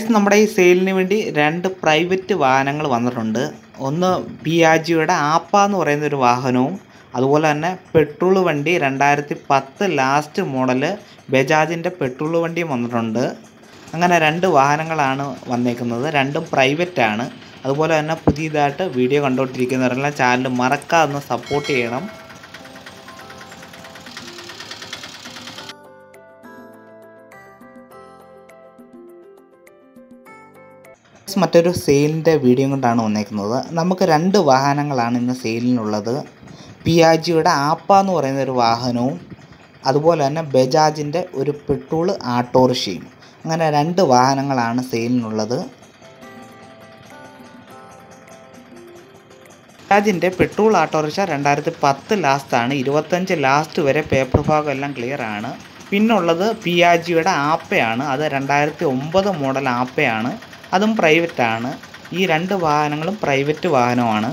നമ്മുടെ ഈ സെയിലിന് വേണ്ടി രണ്ട് പ്രൈവറ്റ് വാഹനങ്ങൾ വന്നിട്ടുണ്ട് ഒന്ന് പിയാജിയുടെ ആപ്പ എന്ന് പറയുന്ന ഒരു വാഹനവും അതുപോലെ തന്നെ പെട്രോൾ വണ്ടി രണ്ടായിരത്തി പത്ത് ലാസ്റ്റ് മോഡല് ബജാജിൻ്റെ പെട്രോൾ വണ്ടിയും വന്നിട്ടുണ്ട് അങ്ങനെ രണ്ട് വാഹനങ്ങളാണ് വന്നേക്കുന്നത് രണ്ടും പ്രൈവറ്റ് ആണ് അതുപോലെ തന്നെ പുതിയതായിട്ട് വീഡിയോ കണ്ടുകൊണ്ടിരിക്കുന്നവരെല്ലാം ചാനൽ മറക്കാതെ ഒന്ന് സപ്പോർട്ട് ചെയ്യണം മറ്റൊരു സെയിലിൻ്റെ വീഡിയോ കൊണ്ടാണ് വന്നേക്കുന്നത് നമുക്ക് രണ്ട് വാഹനങ്ങളാണ് ഇന്ന് സെയിലിനുള്ളത് പിയാജിയുടെ ആപ്പ എന്ന് പറയുന്ന ഒരു വാഹനവും അതുപോലെ തന്നെ ബജാജിൻ്റെ ഒരു പെട്രോൾ ആട്ടോറിക്ഷയും അങ്ങനെ രണ്ട് വാഹനങ്ങളാണ് സെയിലിനുള്ളത് ബജാജിൻ്റെ പെട്രോൾ ഓട്ടോറിക്ഷ രണ്ടായിരത്തി പത്ത് ലാസ്റ്റാണ് ഇരുപത്തഞ്ച് ലാസ്റ്റ് വരെ പേപ്പർ ഭാഗം എല്ലാം ക്ലിയർ ആണ് പിന്നുള്ളത് പിയാജിയുടെ ആപ്പയാണ് അത് രണ്ടായിരത്തി ഒമ്പത് മോഡൽ ആപ്പയാണ് അതും പ്രൈവറ്റ് ആണ് ഈ രണ്ട് വാഹനങ്ങളും പ്രൈവറ്റ് വാഹനമാണ്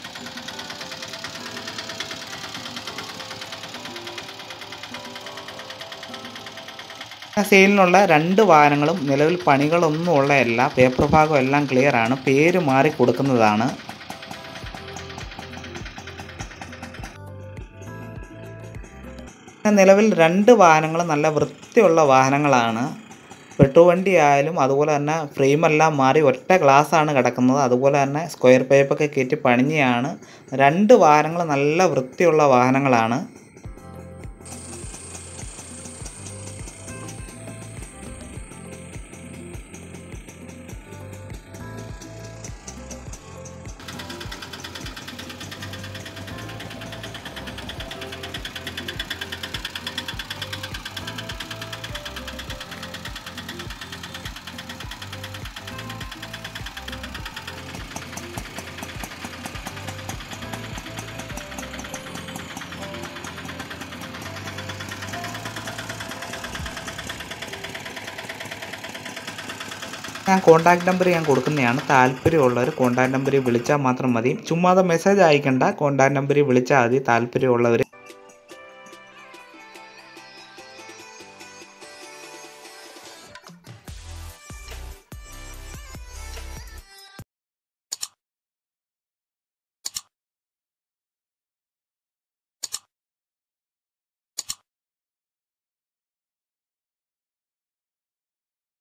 സെയിലിനുള്ള രണ്ട് വാഹനങ്ങളും നിലവിൽ പണികളൊന്നും ഉള്ളതല്ല പേപ്പർ ഭാഗം എല്ലാം ക്ലിയർ ആണ് പേര് മാറി കൊടുക്കുന്നതാണ് നിലവിൽ രണ്ട് വാഹനങ്ങൾ നല്ല വൃത്തിയുള്ള വാഹനങ്ങളാണ് പെട്രോൾ വണ്ടി ആയാലും അതുപോലെ തന്നെ ഫ്രെയിമെല്ലാം മാറി ഒറ്റ ഗ്ലാസ്സാണ് കിടക്കുന്നത് അതുപോലെ തന്നെ സ്ക്വയർ പൈപ്പൊക്കെ കയറ്റി പണിഞ്ഞതാണ് രണ്ട് വാഹനങ്ങൾ നല്ല വൃത്തിയുള്ള വാഹനങ്ങളാണ് ഞാൻ കോൺടാക്ട് നമ്പർ ഞാൻ കൊടുക്കുന്നതാണ് താല്പര്യമുള്ളവർ കോൺടാക്ട് നമ്പറിൽ വിളിച്ചാൽ മാത്രം മതി ചുമ്മാതെ മെസ്സേജ് അയക്കണ്ട കോൺടാക്ട് നമ്പറിൽ വിളിച്ചാൽ മതി താല്പര്യമുള്ളവർ